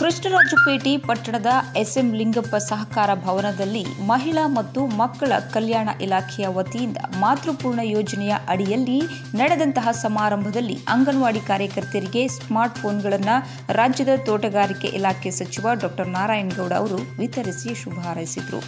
ಕೃಷ್ಣರಾಜಪೇಟೆ ಪಟ್ಟಣದ ಎಸ್ಎಂ ಲಿಂಗಪ್ಪ ಸಹಕಾರ ಭವನದಲ್ಲಿ ಮಹಿಳಾ ಮತ್ತು ಮಕ್ಕಳ ಕಲ್ಯಾಣ ಇಲಾಖೆಯ ವತಿಯಿಂದ ಮಾತೃಪೂರ್ಣ ಯೋಜನೆಯ ಅಡಿಯಲ್ಲಿ ನಡೆದಂತಹ ಸಮಾರಂಭದಲ್ಲಿ ಅಂಗನವಾಡಿ ಕಾರ್ಯಕರ್ತೆಯರಿಗೆ ಸ್ಮಾರ್ಟ್ ಫೋನ್ಗಳನ್ನು ರಾಜ್ಯದ ತೋಟಗಾರಿಕೆ ಇಲಾಖೆ ಸಚಿವ ಡಾಕ್ಟರ್ ನಾರಾಯಣಗೌಡ ಅವರು ವಿತರಿಸಿ ಶುಭ ಹಾರೈಸಿದರು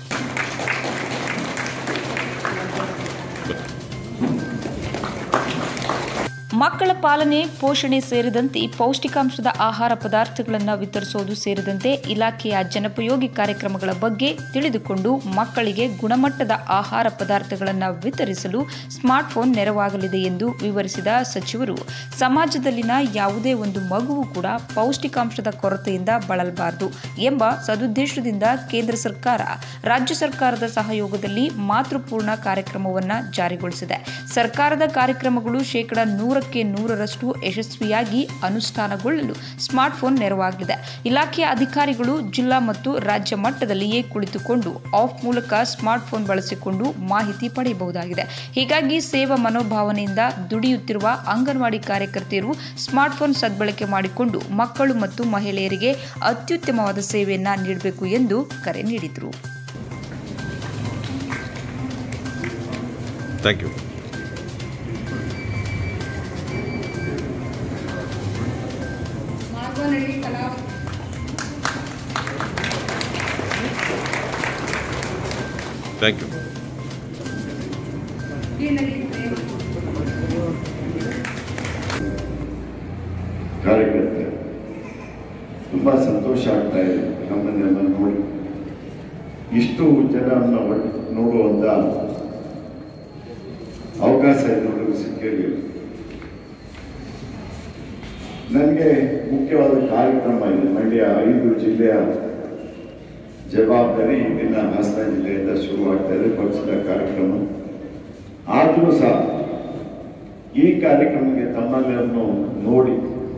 ಮಕ್ಕಳ ಪಾಲನೆ ಪೋಷಣೆ ಸೇರಿದಂತೆ ಪೌಷ್ಟಿಕಾಂಶದ ಆಹಾರ ಪದಾರ್ಥಗಳನ್ನು ವಿತರಿಸುವುದು ಸೇರಿದಂತೆ ಇಲಾಖೆಯ ಜನೋಪಯೋಗಿ ಕಾರ್ಯಕ್ರಮಗಳ ಬಗ್ಗೆ ತಿಳಿದುಕೊಂಡು ಮಕ್ಕಳಿಗೆ ಗುಣಮಟ್ಟದ ಆಹಾರ ಪದಾರ್ಥಗಳನ್ನು ವಿತರಿಸಲು ಸ್ಮಾರ್ಟ್ಫೋನ್ ನೆರವಾಗಲಿದೆ ಎಂದು ವಿವರಿಸಿದ ಸಚಿವರು ಸಮಾಜದಲ್ಲಿನ ಯಾವುದೇ ಒಂದು ಮಗುವು ಕೂಡ ಪೌಷ್ಟಿಕಾಂಶದ ಕೊರತೆಯಿಂದ ಬಳಲಬಾರದು ಎಂಬ ಸದುದ್ದೇಶದಿಂದ ಕೇಂದ್ರ ಸರ್ಕಾರ ರಾಜ್ಯ ಸರ್ಕಾರದ ಸಹಯೋಗದಲ್ಲಿ ಮಾತೃಪೂರ್ಣ ಕಾರ್ಯಕ್ರಮವನ್ನು ಜಾರಿಗೊಳಿಸಿದೆ ಸರ್ಕಾರದ ಕಾರ್ಯಕ್ರಮಗಳು ಶೇಕಡ ನೂರಕ್ಕೆ ನೂರರಷ್ಟು ಯಶಸ್ವಿಯಾಗಿ ಅನುಷ್ಠಾನಗೊಳ್ಳಲು ಸ್ಮಾರ್ಟ್ಫೋನ್ ನೆರವಾಗಲಿದೆ ಇಲಾಖೆಯ ಅಧಿಕಾರಿಗಳು ಜಿಲ್ಲಾ ಮತ್ತು ರಾಜ್ಯ ಮಟ್ಟದಲ್ಲಿಯೇ ಕುಳಿತುಕೊಂಡು ಆಫ್ ಮೂಲಕ ಸ್ಮಾರ್ಟ್ಫೋನ್ ಬಳಸಿಕೊಂಡು ಮಾಹಿತಿ ಪಡೆಯಬಹುದಾಗಿದೆ ಹೀಗಾಗಿ ಸೇವಾ ಮನೋಭಾವನೆಯಿಂದ ದುಡಿಯುತ್ತಿರುವ ಅಂಗನವಾಡಿ ಕಾರ್ಯಕರ್ತೆಯರು ಸ್ಮಾರ್ಟ್ಫೋನ್ ಸದ್ಬಳಕೆ ಮಾಡಿಕೊಂಡು ಮಕ್ಕಳು ಮತ್ತು ಮಹಿಳೆಯರಿಗೆ ಅತ್ಯುತ್ತಮವಾದ ಸೇವೆಯನ್ನ ನೀಡಬೇಕು ಎಂದು ಕರೆ ನೀಡಿದರು ಥ್ಯಾಂಕ್ ಯು ಮಾರ್ಗನಹಳ್ಳಿ ಕಲಾ ಥ್ಯಾಂಕ್ ಯು ಶ್ರೀನಗರಿ ಪ್ರೇಮ ಕಾರ್ಯಕರ್ತೆ ತುಂಬ ಸಂತೋಷ ಆಗ್ತಾ ಇದೆ ನಮ್ಮನ್ನೆಲ್ಲ ನೋಡಿ ಇಷ್ಟು ಜನರನ್ನ ಒಟ್ಟು ನೋಡುವಂತ ಅವಕಾಶ ಇದುವರೆಗೂ ಸಿಕ್ಕಿರಲಿಲ್ಲ ನನಗೆ ಮುಖ್ಯವಾದ ಕಾರ್ಯಕ್ರಮ ಇದೆ ಮಂಡ್ಯ ಐದು ಜಿಲ್ಲೆಯ ಜವಾಬ್ದಾರಿ ಇಂದಿನ ಹಾಸನ ಜಿಲ್ಲೆಯಿಂದ ಶುರುವಾಗ್ತಾ ಇದೆ ಪಕ್ಷದ ಕಾರ್ಯಕ್ರಮ ಆದರೂ ಸಹ ಈ ಕಾರ್ಯಕ್ರಮಕ್ಕೆ ತಮ್ಮಲ್ಲನ್ನು ನೋಡಿ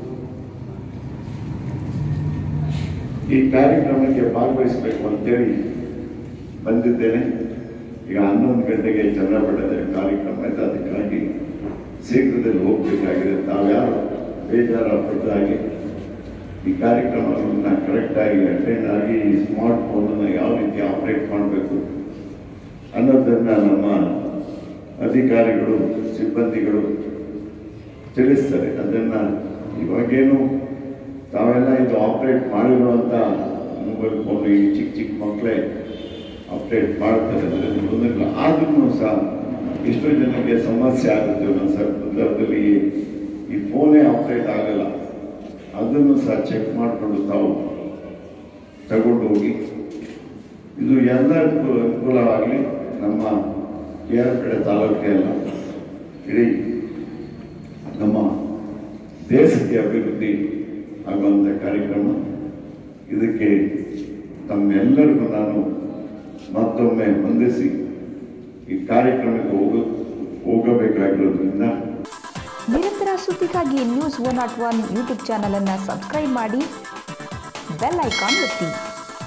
ಈ ಕಾರ್ಯಕ್ರಮಕ್ಕೆ ಭಾಗವಹಿಸಬೇಕು ಅಂತೇಳಿ ಬಂದಿದ್ದೇನೆ ಈಗ ಹನ್ನೊಂದು ಗಂಟೆಗೆ ಚಂದ್ರಪಟ್ಟದ ಕಾರ್ಯಕ್ರಮ ಇದೆ ಅದಕ್ಕಾಗಿ ಶೀಘ್ರದಲ್ಲಿ ಹೋಗಬೇಕಾಗಿದೆ ತಾವ್ಯಾರು ಬೇಜಾರ ಪಟ್ಟಾಗಿ ಈ ಕಾರ್ಯಕ್ರಮವನ್ನು ಕರೆಕ್ಟಾಗಿ ಅಟೆಂಡ್ ಆಗಿ ಈ ಸ್ಮಾರ್ಟ್ ಫೋನನ್ನು ಯಾವ ರೀತಿ ಆಪರೇಟ್ ಮಾಡಬೇಕು ಅನ್ನೋದನ್ನ ನಮ್ಮ ಅಧಿಕಾರಿಗಳು ಸಿಬ್ಬಂದಿಗಳು ತಿಳಿಸ್ತಾರೆ ಅದನ್ನ ಇವಾಗೇನು ತಾವೆಲ್ಲ ಇದು ಆಪರೇಟ್ ಮಾಡಿರುವಂತ ಮೊಬೈಲ್ ಫೋನ್ ಈ ಚಿಕ್ಕ ಚಿಕ್ಕ ಮಕ್ಕಳೇ ಆಪರೇಟ್ ಮಾಡ್ತಾರೆ ಅದರಲ್ಲಿ ತೊಂದರೆಲ್ಲ ಆದ್ರೂ ಸಹ ಎಷ್ಟೋ ಜನಕ್ಕೆ ಸಮಸ್ಯೆ ಆಗುತ್ತೆ ಒಂದೊಂದು ಸಂದರ್ಭದಲ್ಲಿ ಈ ಫೋನೇ ಆಪರೇಟ್ ಆಗಲ್ಲ ಅದನ್ನು ಸಹ ಚೆಕ್ ಮಾಡಿಕೊಂಡು ತಾವು ತಗೊಂಡು ಹೋಗಿ ಇದು ಎಲ್ಲರಿಗೂ ಅನುಕೂಲವಾಗಲಿ ನಮ್ಮ ಕೇರಪೇಟೆ ತಾಲೂಕೆಲ್ಲ ಇಡೀ ನಮ್ಮ ದೇಶಕ್ಕೆ ಅಭಿವೃದ್ಧಿ ಆಗುವಂಥ ಕಾರ್ಯಕ್ರಮ ಇದಕ್ಕೆ ತಮ್ಮೆಲ್ಲರಿಗೂ ನಾನು ಮತ್ತೊಮ್ಮೆ ಹೊಂದಿಸಿ ಈ ಕಾರ್ಯಕ್ರಮಕ್ಕೆ ಹೋಗ ಹೋಗಬೇಕಾಗಿರೋದ್ರಿಂದ ನಿರಂತರ ಸುದ್ದಿಗಾಗಿ news one not one YouTube channel ಅನ್ನು ಸಬ್ಸ್ಕ್ರೈಬ್ ಮಾಡಿ ಬೆಲ್ ಐಕಾನ್ ಒತ್ತಿ